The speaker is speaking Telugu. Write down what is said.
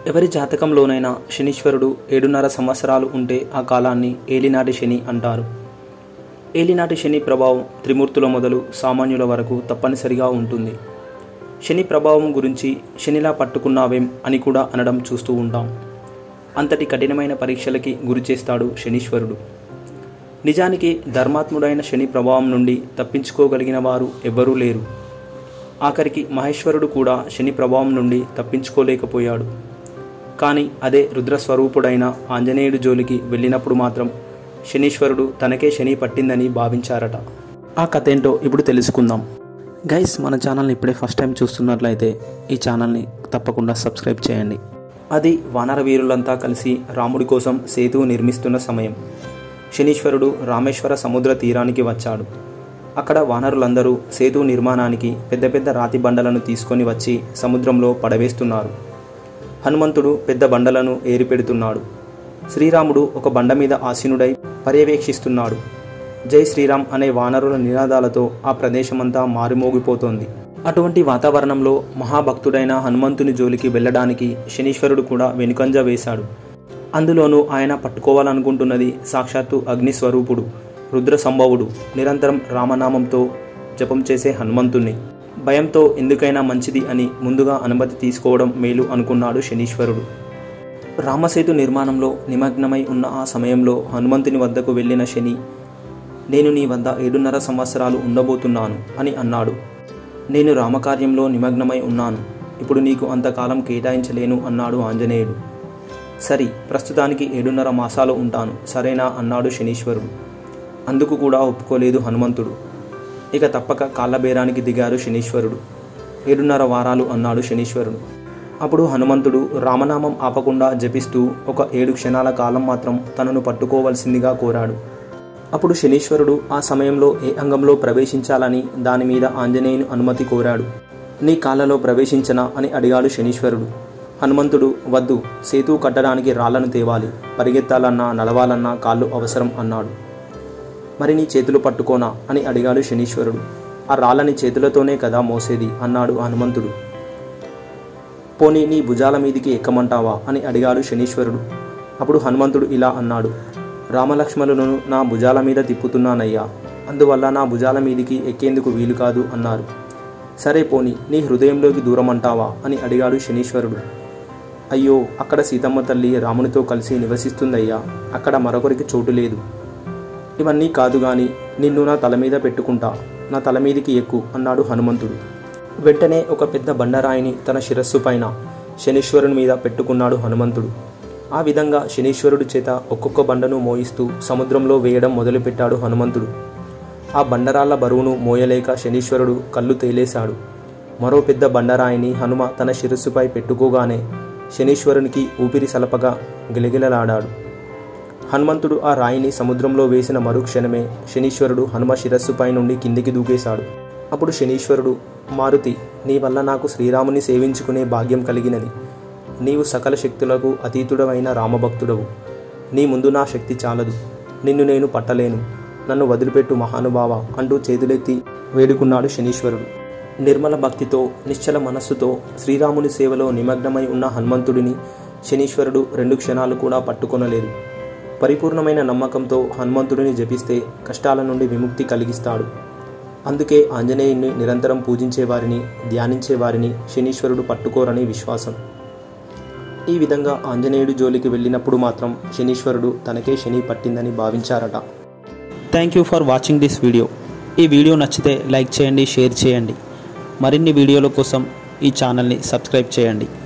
ఎవరి జాతకంలోనైనా శనీశ్వరుడు ఏడున్నర సంవత్సరాలు ఉంటే ఆ కాలాన్ని ఏలినాటి శని అంటారు ఏలినాటి శని ప్రభావం త్రిమూర్తుల మొదలు సామాన్యుల వరకు తప్పనిసరిగా ఉంటుంది శని ప్రభావం గురించి శనిలా పట్టుకున్నావేం అని కూడా అనడం చూస్తూ ఉంటాం అంతటి కఠినమైన పరీక్షలకి గురి చేస్తాడు శనీశ్వరుడు నిజానికి ధర్మాత్ముడైన శని ప్రభావం నుండి తప్పించుకోగలిగిన వారు ఎవ్వరూ లేరు ఆఖరికి మహేశ్వరుడు కూడా శని ప్రభావం నుండి తప్పించుకోలేకపోయాడు కానీ అదే రుద్రస్వరూపుడైన ఆంజనేయుడు జోలికి వెళ్ళినప్పుడు మాత్రం శనీశ్వరుడు తనకే శని పట్టిందని భావించారట ఆ కథ ఏంటో ఇప్పుడు తెలుసుకుందాం గైస్ మన ఛానల్ని ఇప్పుడే ఫస్ట్ టైం చూస్తున్నట్లయితే ఈ ఛానల్ని తప్పకుండా సబ్స్క్రైబ్ చేయండి అది వానర వీరులంతా కలిసి రాముడి కోసం సేతువు నిర్మిస్తున్న సమయం శనీశ్వరుడు రామేశ్వర సముద్ర తీరానికి వచ్చాడు అక్కడ వానరులందరూ సేతు నిర్మాణానికి పెద్ద పెద్ద రాతి బండలను తీసుకొని వచ్చి సముద్రంలో పడవేస్తున్నారు హనుమంతుడు పెద్ద బండలను ఏరిపెడుతున్నాడు శ్రీరాముడు ఒక బండ మీద ఆసీనుడై పర్యవేక్షిస్తున్నాడు జై శ్రీరామ్ అనే వానరుల నినాదాలతో ఆ ప్రదేశమంతా మారుమోగిపోతోంది అటువంటి వాతావరణంలో మహాభక్తుడైన హనుమంతుని జోలికి వెళ్ళడానికి శనీశ్వరుడు కూడా వెనుకంజ వేశాడు అందులోనూ ఆయన పట్టుకోవాలనుకుంటున్నది సాక్షాత్తు అగ్ని స్వరూపుడు రుద్ర సంభవుడు నిరంతరం రామనామంతో జపం చేసే హనుమంతుణ్ణి భయంతో ఎందుకైనా మంచిది అని ముందుగా అనుమతి తీసుకోవడం మేలు అనుకున్నాడు శనీశ్వరుడు రామసేతు నిర్మాణంలో నిమగ్నమై ఉన్న ఆ సమయంలో హనుమంతుని వద్దకు వెళ్ళిన శని నేను నీ వద్ద ఏడున్నర సంవత్సరాలు ఉండబోతున్నాను అని అన్నాడు నేను రామకార్యంలో నిమగ్నమై ఉన్నాను ఇప్పుడు నీకు అంతకాలం కేటాయించలేను అన్నాడు ఆంజనేయుడు సరి ప్రస్తుతానికి ఏడున్నర మాసాలు ఉంటాను సరేనా అన్నాడు శనీశ్వరుడు అందుకు కూడా ఒప్పుకోలేదు హనుమంతుడు ఇక తప్పక కాళ్ళబేరానికి దిగారు శనీశ్వరుడు ఏడున్నర వారాలు అన్నాడు శనీశ్వరుడు అప్పుడు హనుమంతుడు రామనామం ఆపకుండా జపిస్తూ ఒక ఏడు క్షణాల కాలం మాత్రం తనను పట్టుకోవలసిందిగా కోరాడు అప్పుడు శనీశ్వరుడు ఆ సమయంలో ఏ అంగంలో ప్రవేశించాలని దాని మీద ఆంజనేయుని అనుమతి కోరాడు నీ కాళ్ళలో ప్రవేశించనా అని అడిగాడు శనీశ్వరుడు హనుమంతుడు వద్దు సేతు కట్టడానికి రాళ్లను తేవాలి పరిగెత్తాలన్నా నడవాలన్నా కాళ్ళు అవసరం అన్నాడు మరి నీ చేతులు పట్టుకోనా అని అడిగాడు శనీశ్వరుడు ఆ రాళ్ళని చేతులతోనే కదా మోసేది అన్నాడు హనుమంతుడు పోనీ నీ భుజాల మీదికి ఎక్కమంటావా అని అడిగాడు శనీశ్వరుడు అప్పుడు హనుమంతుడు ఇలా అన్నాడు రామలక్ష్మణులను నా భుజాల మీద తిప్పుతున్నానయ్యా అందువల్ల నా భుజాల మీదికి ఎక్కేందుకు వీలు కాదు అన్నారు సరే పోని నీ హృదయంలోకి దూరం అంటావా అని అడిగాడు శనీశ్వరుడు అయ్యో అక్కడ సీతమ్మ తల్లి రామునితో కలిసి నివసిస్తుందయ్యా అక్కడ మరొకరికి చోటు లేదు ఇవన్నీ కాదు గాని నిన్ను నా తల మీద పెట్టుకుంటా నా తల మీదికి ఎక్కు అన్నాడు హనుమంతుడు వెంటనే ఒక పెద్ద బండరాయిని తన శిరస్సు పైన శనీశ్వరుని మీద పెట్టుకున్నాడు హనుమంతుడు ఆ విధంగా శనీశ్వరుడి చేత ఒక్కొక్క బండను మోయిస్తూ సముద్రంలో వేయడం మొదలుపెట్టాడు హనుమంతుడు ఆ బండరాళ్ల బరువును మోయలేక శనీశ్వరుడు కళ్ళు తేలేశాడు మరో పెద్ద బండరాయిని హనుమ తన శిరస్సుపై పెట్టుకోగానే శనీశ్వరునికి ఊపిరి సలపగా గిలగిలలాడాడు హనుమంతుడు ఆ రాయిని సముద్రంలో వేసిన మరుక్షణమే శనీశ్వరుడు హనుమ శిరస్సుపై నుండి కిందికి దూకేశాడు అప్పుడు శనీశ్వరుడు మారుతి నీ వల్ల నాకు శ్రీరాముని సేవించుకునే భాగ్యం కలిగినది నీవు సకల శక్తులకు అతీతుడవైన రామభక్తుడవు నీ ముందు నా శక్తి చాలదు నిన్ను నేను పట్టలేను నన్ను వదిలిపెట్టు మహానుభావ అంటూ చేతులెత్తి వేడుకున్నాడు శనీశ్వరుడు నిర్మల భక్తితో నిశ్చల మనస్సుతో శ్రీరాముని సేవలో నిమగ్నమై ఉన్న హనుమంతుడిని శనీశ్వరుడు రెండు క్షణాలు కూడా పట్టుకొనలేదు పరిపూర్ణమైన నమ్మకంతో హనుమంతుడిని జపిస్తే కష్టాల నుండి విముక్తి కలిగిస్తాడు అందుకే ఆంజనేయుని నిరంతరం పూజించే వారిని ధ్యానించే వారిని శనీశ్వరుడు పట్టుకోరని విశ్వాసం ఈ విధంగా ఆంజనేయుడు జోలికి వెళ్ళినప్పుడు మాత్రం శనీశ్వరుడు తనకే శని పట్టిందని భావించారట thank you for watching this video ఈ వీడియో నచ్చితే లైక్ చేయండి షేర్ చేయండి మరిన్ని వీడియోల కోసం ఈ ఛానల్ని సబ్స్క్రైబ్ చేయండి